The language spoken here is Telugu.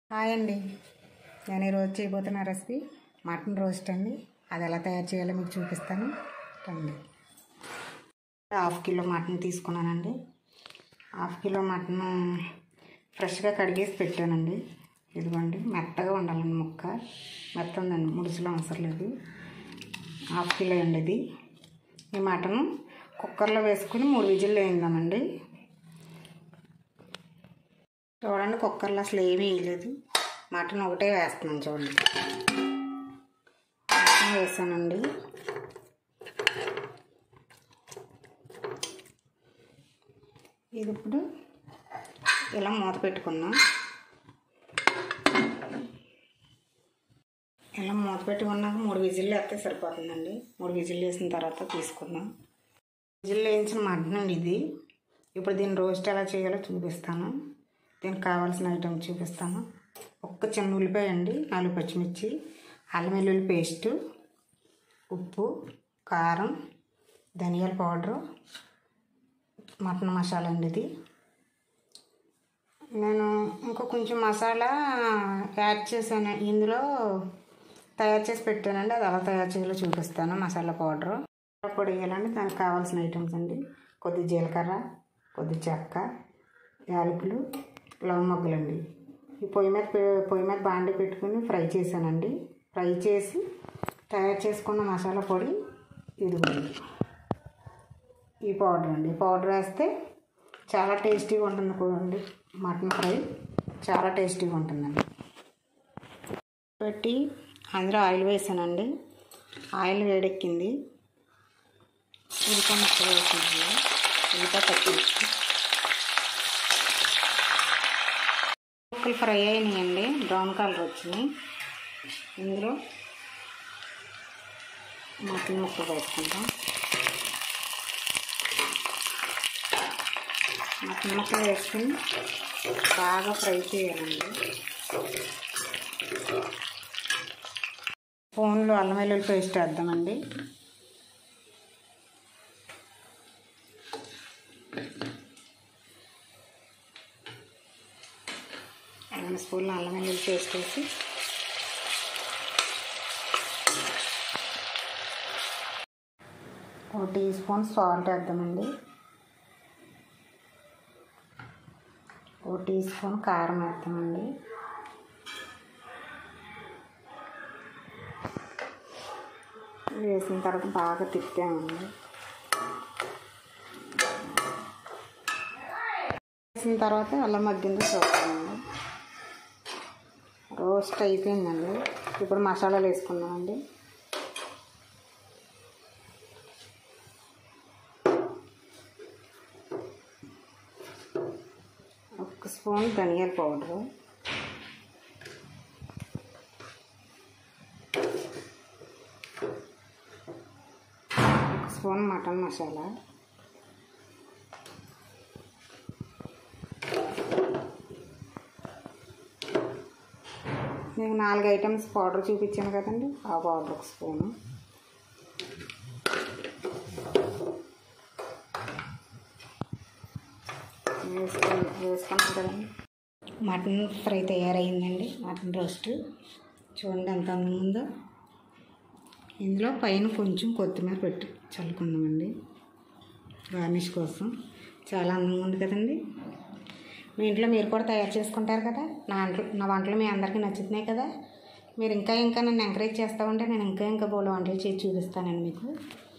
హాయ్ అండి నేను ఈరోజు చేయబోతున్న రెసిపీ మటన్ రోస్ట్ అండి అది ఎలా తయారు చేయాలో మీకు చూపిస్తాను రండి హాఫ్ కిలో మటన్ తీసుకున్నానండి హాఫ్ కిలో మటన్ ఫ్రెష్గా కడిగేసి పెట్టానండి ఇదిగోండి మెత్తగా ఉండాలండి ముక్క మెత్త ఉందండి ముడుసులో అవసరం లేదు హాఫ్ కిలో అండి ఇది ఈ మటను కుక్కర్లో వేసుకుని మూడు విజిల్లు వేయిందామండి చూడండి కుక్కర్లో అసలు ఏమీ వేయలేదు మటన్ ఒకటే వేస్తున్నాను చూడండి మటన్ వేసానండి ఇది ఇప్పుడు ఇలా మూత పెట్టుకుందాం ఇలా మూత పెట్టుకున్నాక మూడు విజిల్లు వేస్తే సరిపోతుందండి మూడు విజిల్లు వేసిన తర్వాత తీసుకుందాం విజిల్లు వేయించిన మటన్ అండి ఇది ఇప్పుడు దీన్ని రోస్ట్ ఎలా చేయాలో చూపిస్తాను దీనికి కావాల్సిన ఐటమ్ చూపిస్తాను ఒక్క చిన్న ఉల్లిపాయ అండి నాలుగు పచ్చిమిర్చి అల్లం వెల్లుల్లి పేస్టు ఉప్పు కారం ధనియాల పౌడరు మటన్ మసాలా అండి ఇది నేను ఇంకో కొంచెం మసాలా యాడ్ చేశాను ఇందులో తయారు చేసి పెట్టానండి అది ఎలా తయారు చేయాలో చూపిస్తాను మసాలా పౌడరు పొడి వేయాలండి దానికి కావాల్సిన ఐటమ్స్ అండి కొద్ది జీలకర్ర కొద్ది చెక్క యాలకులు లవ్ మొగ్గలండి ఈ పొయ్యి మీద పె- పొయ్యి మీద బాండి పెట్టుకుని ఫ్రై చేశానండి ఫ్రై చేసి తయారు చేసుకున్న మసాలా పొడి ఇదిగోండి ఈ పౌడర్ అండి ఈ పౌడర్ వేస్తే చాలా టేస్టీగా ఉంటుంది చూడండి మటన్ ఫ్రై చాలా టేస్టీగా ఉంటుందండి పెట్టి అందులో ఆయిల్ వేసానండి ఆయిల్ వేడెక్కింది ఉల్లిపాయ ముక్కలు వేసానండి ఉల్లిపాయ పచ్చిమిర్చి ముక్కలు ఫ్రై అయినాయండి బ్రౌన్ కలర్ వచ్చినాయి ఇందులో మటన్ ముక్కలు వేసుకుంటాం మటన్ ముక్కలు వేసుకుని బాగా ఫ్రై చేయాలండి ఫోన్లో అల్లం వెల్లుల్లి పేస్ట్ వేద్దామండి రెండు స్పూన్లు అల్లం వెల్లుల్లి పేస్ట్ వేసి ఒక టీ స్పూన్ సాల్ట్ వేద్దామండి ఒక టీ స్పూన్ కారం వేద్దామండి వేసిన తర్వాత బాగా తిప్పామండి వేసిన తర్వాత అల్లం మగ్గిందో చూస్తామండి రోస్ట్ అయిపోయిందండి ఇప్పుడు మసాలాలు వేసుకుందామండి ఒక స్పూన్ ధనియాల పౌడరు ఒక స్పూన్ మటన్ మసాలా నేను నాలుగు ఐటమ్స్ పౌడర్ చూపించాను కదండి ఆ పౌడర్ ఒక స్పూను వేసుకొని వేసుకున్నాం కదండి మటన్ ఫ్రై తయారైందండి మటన్ రోస్ట్ చూడండి ఎంత అందంగా ఉందో ఇందులో పైన కొంచెం కొత్తిమీర పెట్టి చల్లుకుందామండి గార్నిష్ కోసం చాలా అందంగా ఉంది కదండి మీ ఇంట్లో మీరు కూడా తయారు చేసుకుంటారు కదా నా వంటలు నా వంటలు మీ అందరికీ నచ్చుతున్నాయి కదా మీరు ఇంకా ఇంకా నన్ను ఎంకరేజ్ చేస్తూ ఉంటే నేను ఇంకా ఇంకా బోలో వంటలు చేసి చూపిస్తానండి మీకు